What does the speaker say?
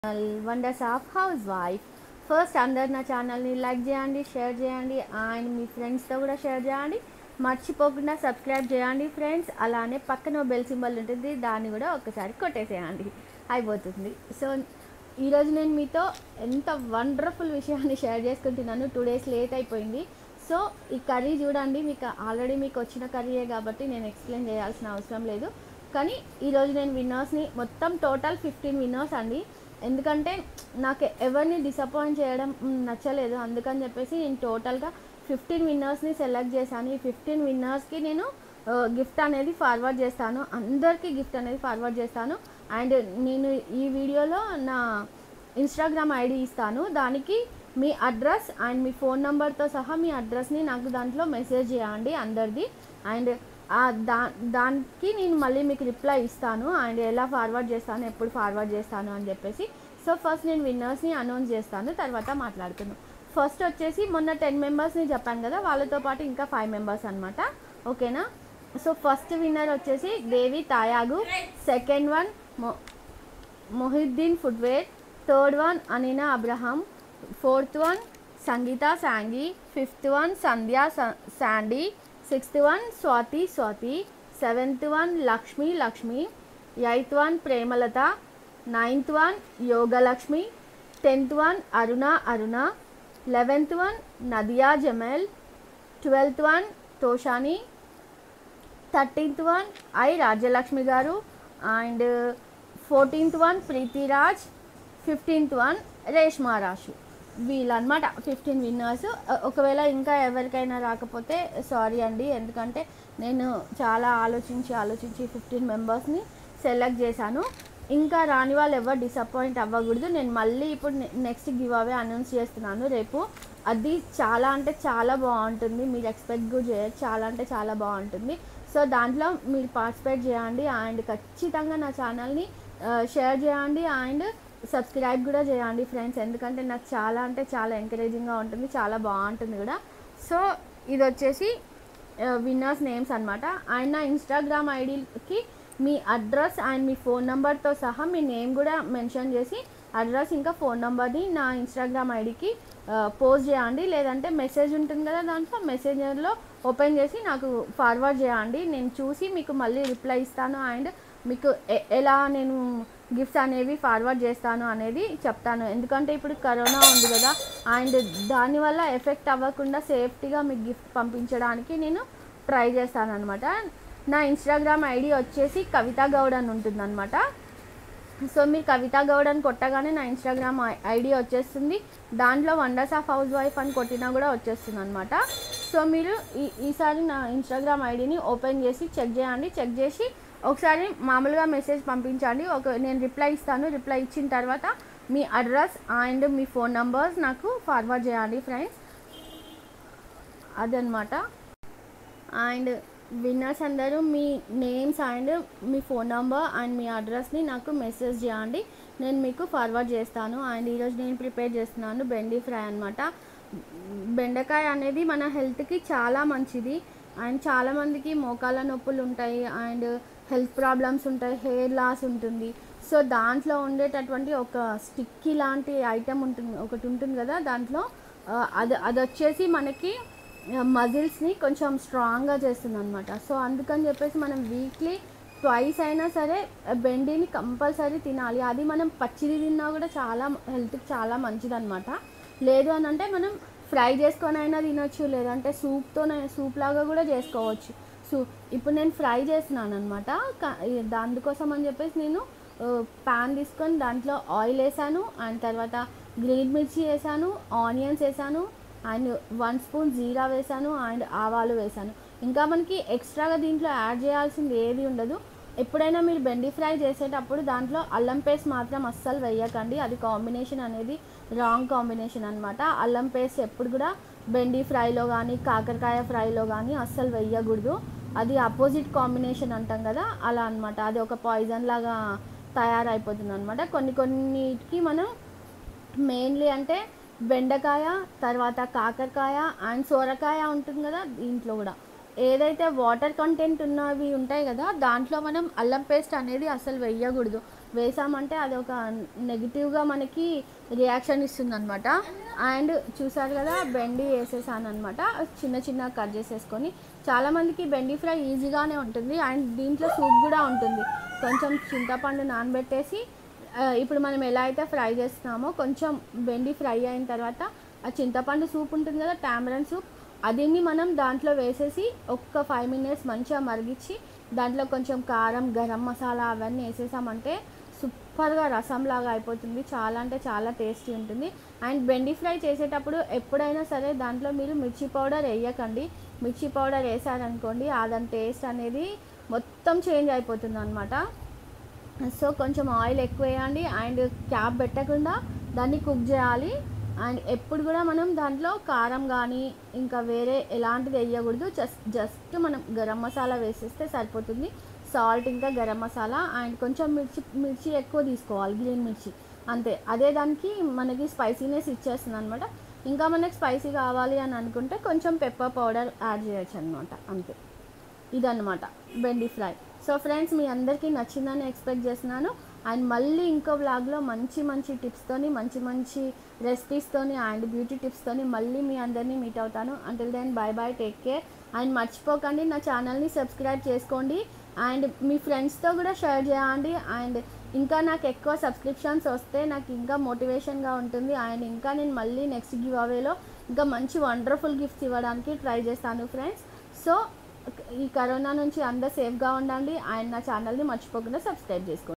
wonders of housewife first అందరు నా ఛానల్ని లైక్ చేయండి షేర్ చేయండి అండ్ మీ ఫ్రెండ్స్తో కూడా షేర్ చేయండి మర్చిపోకుండా సబ్స్క్రైబ్ చేయండి ఫ్రెండ్స్ అలానే పక్కన బెల్ సింబల్ ఉంటుంది దాన్ని కూడా ఒక్కసారి కొట్టేసేయండి అయిపోతుంది సో ఈరోజు నేను మీతో ఎంత వండర్ఫుల్ విషయాన్ని షేర్ చేసుకుంటున్నాను టూ డేస్ లేట్ అయిపోయింది సో ఈ కర్రీ చూడండి మీకు ఆల్రెడీ మీకు వచ్చిన కర్రీయే కాబట్టి నేను ఎక్స్ప్లెయిన్ చేయాల్సిన అవసరం లేదు కానీ ఈరోజు నేను విన్నర్స్ని మొత్తం టోటల్ ఫిఫ్టీన్ విన్నర్స్ అండి ఎందుకంటే నాకు ఎవరిని డిసప్పాయింట్ చేయడం మ్, నచ్చలేదు అందుకని చెప్పేసి నేను టోటల్గా ఫిఫ్టీన్ విన్నర్స్ని సెలెక్ట్ చేశాను ఈ ఫిఫ్టీన్ విన్నర్స్కి నేను గిఫ్ట్ అనేది ఫార్వర్డ్ చేస్తాను అందరికీ గిఫ్ట్ అనేది ఫార్వర్డ్ చేస్తాను అండ్ నేను ఈ వీడియోలో నా ఇన్స్టాగ్రామ్ ఐడి ఇస్తాను దానికి మీ అడ్రస్ అండ్ మీ ఫోన్ నెంబర్తో సహా మీ అడ్రస్ని నాకు దాంట్లో మెసేజ్ చేయండి అందరిది అండ్ ఆ దా దానికి నేను మళ్ళీ మీకు రిప్లై ఇస్తాను అండ్ ఎలా ఫార్వర్డ్ చేస్తాను ఎప్పుడు ఫార్వర్డ్ చేస్తాను అని చెప్పేసి సో ఫస్ట్ నేను విన్నర్స్ని అనౌన్స్ చేస్తాను తర్వాత మాట్లాడుతున్నాను ఫస్ట్ వచ్చేసి మొన్న టెన్ మెంబర్స్ని చెప్పాను కదా వాళ్ళతో పాటు ఇంకా ఫైవ్ మెంబర్స్ అనమాట ఓకేనా సో ఫస్ట్ విన్నర్ వచ్చేసి దేవి తాయాగు సెకండ్ వన్ మొ Mohiddin footwear third one Anina Abraham fourth one Sangeetha Sangi fifth one Sandhya స- Sandy sixth one Swathi Swathi seventh one Lakshmi Lakshmi eighth one Premalatha ninth one Yogalakshmi tenth one Aruna Aruna eleventh one Nadiya Jameel twelfth one Toshani thirteenth one I Rajyalakshmi గారు and fourteenth one Preethiraj fifteenth one Reshma Rashu వీళ్ళనమాట fifteen winners ఒకవేళ ఇంకా ఎవరికైనా రాకపోతే sorry అండి ఎందుకంటే నేను చాలా ఆలోచించి ఆలోచించి ఫిఫ్టీన్ మెంబర్స్ని సెలెక్ట్ చేశాను ఇంకా రాని వాళ్ళు ఎవరు డిసప్పాయింట్ అవ్వకూడదు నేను మళ్ళీ ఇప్పుడు నెక్స్ట్ గివ్ అవే అనౌన్స్ చేస్తున్నాను రేపు అది చాలా అంటే చాలా బాగుంటుంది మీరు ఎక్స్పెక్ట్ కూడా చేయరు చాలా అంటే చాలా బాగుంటుంది సో దాంట్లో మీరు పార్టిసిపేట్ చేయండి అండ్ ఖచ్చితంగా నా ఛానల్ని షేర్ చేయండి అండ్ సబ్స్క్రైబ్ కూడా చేయండి ఫ్రెండ్స్ ఎందుకంటే నాకు చాలా అంటే చాలా ఎంకరేజింగ్గా ఉంటుంది చాలా బాగుంటుంది కూడా సో ఇది వచ్చేసి విన్నర్స్ నేమ్స్ అనమాట అండ్ నా ఇన్స్టాగ్రామ్ ఐడికి మీ అడ్రస్ అండ్ మీ ఫోన్ నెంబర్తో సహా మీ నేమ్ కూడా మెన్షన్ చేసి అడ్రస్ ఇంకా ఫోన్ నెంబర్ని నా ఇన్స్టాగ్రామ్ ఐడికి పోస్ట్ చేయండి లేదంటే మెసేజ్ ఉంటుంది కదా దాంట్లో మెసేంజర్లో ఓపెన్ చేసి నాకు ఫార్వర్డ్ చేయండి నేను చూసి మీకు మళ్ళీ రిప్లై ఇస్తాను అండ్ మీకు ఎ- ఎలా నేను గిఫ్ట్స్ అనేవి ఫార్వర్డ్ చేస్తాను అనేది చెప్తాను ఎందుకంటే ఇప్పుడు కరోనా ఉంది కదా అండ్ దానివల్ల ఎఫెక్ట్ అవ్వకుండా సేఫ్టీగా మీకు గిఫ్ట్ పంపించడానికి నేను ట్రై చేస్తాను అనమాట నా ఇన్స్టాగ్రామ్ ఐడి వచ్చేసి కవితా గౌడ్ అని ఉంటుందన్నమాట సో మీరు కవితా గౌడ్ అని కొట్టగానే నా ఇన్స్టాగ్రామ్ ఐడి వచ్చేస్తుంది దాంట్లో వండర్స్ ఆఫ్ హౌస్ వైఫ్ అని కొట్టినా కూడా వచ్చేస్తుంది అనమాట సో మీరు ఈ ఈసారి నా ఇన్స్టాగ్రామ్ ఐడిని ఓపెన్ చేసి చెక్ చేయండి చెక్ చేసి ఒకసారి మామూలుగా మెసేజ్ పంపించండి ఒక నేను రిప్లై ఇస్తాను రిప్లై ఇచ్చిన తర్వాత మీ అడ్రస్ అండ్ మీ ఫోన్ నంబర్స్ నాకు ఫార్వర్డ్ చేయండి ఫ్రెండ్స్ అదనమాట అండ్ విన్నర్స్ అందరూ మీ నేమ్స్ అండ్ మీ ఫోన్ నంబర్ అండ్ మీ అడ్రస్ని నాకు మెసేజ్ చేయండి నేను మీకు ఫార్వర్డ్ చేస్తాను అండ్ ఈరోజు నేను ప్రిపేర్ చేస్తున్నాను బెండి ఫ్రై అనమాట బెండకాయ అనేది మన హెల్త్కి చాలా మంచిది అండ్ చాలామందికి మోకాల నొప్పులు ఉంటాయి అండ్ హెల్త్ ప్రాబ్లమ్స్ ఉంటాయి హెయిర్ లాస్ ఉంటుంది సో దాంట్లో ఉండేటటువంటి ఒక స్టిక్కీ లాంటి ఐటెం ఉంటుంది ఒకటి ఉంటుంది కదా దాంట్లో ఆ, అది అది వచ్చేసి మనకి మజిల్స్ని కొంచెం స్ట్రాంగ్గా చేస్తుంది అనమాట సో అందుకని చెప్పేసి మనం వీక్లీ ట్వైస్ అయినా సరే బెండిని కంపల్సరీ తినాలి అది మనం పచ్చిది తిన్నా కూడా చాలా హెల్త్కి చాలా మంచిదన్నమాట లేదు అని అంటే మనం ఫ్రై చేసుకొని అయినా తినొచ్చు లేదంటే సూప్తో సూప్ లాగా కూడా చేసుకోవచ్చు సో ఇప్పుడు నేను ఫ్రై చేస్తున్నాను అనమాట దానికోసం అని చెప్పేసి నేను ప్యాన్ తీసుకొని దాంట్లో ఆయిల్ వేసాను అండ్ తర్వాత గ్రీన్ మిర్చి వేసాను ఆనియన్స్ వేసాను అండ్ వన్ స్పూన్ జీరా వేసాను అండ్ ఆవాలు వేసాను ఇంకా మనకి ఎక్స్ట్రాగా దీంట్లో యాడ్ చేయాల్సింది ఏది ఉండదు ఎప్పుడైనా మీరు బెండి ఫ్రై చేసేటప్పుడు దాంట్లో అల్లం పేస్ట్ మాత్రం అస్సలు వేయకండి అది కాంబినేషన్ అనేది రాంగ్ కాంబినేషన్ అనమాట అల్లం పేస్ట్ ఎప్పుడు కూడా బెండి ఫ్రైలో కానీ కాకరకాయ ఫ్రైలో కానీ అస్సలు వేయకూడదు అది అపోజిట్ కాంబినేషన్ అంటాం కదా అలా అనమాట అది ఒక పాయిజన్ లాగా తయారైపోతుంది అనమాట కొన్ని కొన్నిటికి మనం మెయిన్లీ అంటే బెండకాయ తర్వాత కాకరకాయ అండ్ సోరకాయ ఉంటుంది కదా దీంట్లో కూడా ఏదైతే వాటర్ కంటెంట్ ఉన్నవి ఉంటాయి కదా దాంట్లో మనం అల్లం పేస్ట్ అనేది అసలు వేయకూడదు వేసామంటే అది ఒక నెగిటివ్గా మనకి రియాక్షన్ ఇస్తుంది అనమాట అండ్ చూసారు కదా బెండి వేసేసాను అనమాట చిన్న చిన్న కట్ చేసేసుకొని చాలామందికి బెండి ఫ్రై ఈజీగానే ఉంటుంది అండ్ దీంట్లో సూప్ కూడా ఉంటుంది కొంచెం చింతపండు నానబెట్టేసి ఆ, ఇప్పుడు మనం ఎలా అయితే ఫ్రై చేస్తున్నామో కొంచెం బెండి ఫ్రై అయిన తర్వాత ఆ చింతపండు సూప్ ఉంటుంది కదా టామరన్ సూప్ అదిని మనం దాంట్లో వేసేసి ఒక్క ఫైవ్ మినిట్స్ మంచిగా మరిగించి దాంట్లో కొంచెం కారం గరం మసాలా అవన్నీ వేసేసామంటే సూపర్గా రసంలాగా అయిపోతుంది చాలా అంటే చాలా టేస్టీ ఉంటుంది అండ్ బెండి ఫ్రై చేసేటప్పుడు ఎప్పుడైనా సరే దాంట్లో మీరు మిర్చి పౌడర్ వేయకండి మిర్చి పౌడర్ వేసారనుకోండి ఆ దాని టేస్ట్ అనేది మొత్తం చేంజ్ అయిపోతుంది అనమాట సో కొంచెం ఆయిల్ ఎక్కువ వేయండి అండ్ క్యాప్ పెట్టకుండా దాన్ని కుక్ చేయాలి అండ్ ఎప్పుడు కూడా మనం దాంట్లో కారం కానీ ఇంకా వేరే ఎలాంటిది వేయకూడదు జస్ట్ జస్ట్ మనం గరం మసాలా వేసేస్తే సరిపోతుంది సాల్ట్ ఇంకా గరం మసాలా అండ్ కొంచెం మిర్చి మిర్చి ఎక్కువ తీసుకోవాలి గ్రీన్ మిర్చి అంతే అదే దానికి మనకి స్పైసీనెస్ ఇచ్చేస్తుంది అనమాట ఇంకా మనకి స్పైసీ కావాలి అని అనుకుంటే కొంచెం పెప్పర్ పౌడర్ యాడ్ చేయొచ్చు అనమాట అంతే ఇదన్నమాట బెండి ఫ్రై సో ఫ్రెండ్స్ మీ అందరికీ నచ్చిందని ఎక్స్పెక్ట్ చేస్తున్నాను అండ్ మళ్ళీ ఇంకో వ్లాగ్లో మంచి మంచి టిప్స్తోని మంచి మంచి రెసిపీస్తోని అండ్ బ్యూటీ టిప్స్తోని మళ్ళీ మీ అందరినీ మీట్ అవుతాను until then bye bye take care and మర్చిపోకండి నా ఛానల్ని సబ్స్క్రైబ్ చేసుకోండి అండ్ మీ ఫ్రెండ్స్తో కూడా షేర్ చేయండి అండ్ ఇంకా నాకు ఎక్కువ సబ్స్క్రిప్షన్స్ వస్తే నాకు ఇంకా మోటివేషన్గా ఉంటుంది అండ్ ఇంకా నేను మళ్ళీ నెక్స్ట్ గివ్ అవేలో ఇంకా మంచి వండర్ఫుల్ గిఫ్ట్స్ ఇవ్వడానికి ట్రై చేస్తాను ఫ్రెండ్స్ సో ఈ కరోనా నుంచి అందరు సేఫ్గా ఉండండి అండ్ నా ఛానల్ని మర్చిపోకుండా సబ్స్క్రైబ్ చేసుకోండి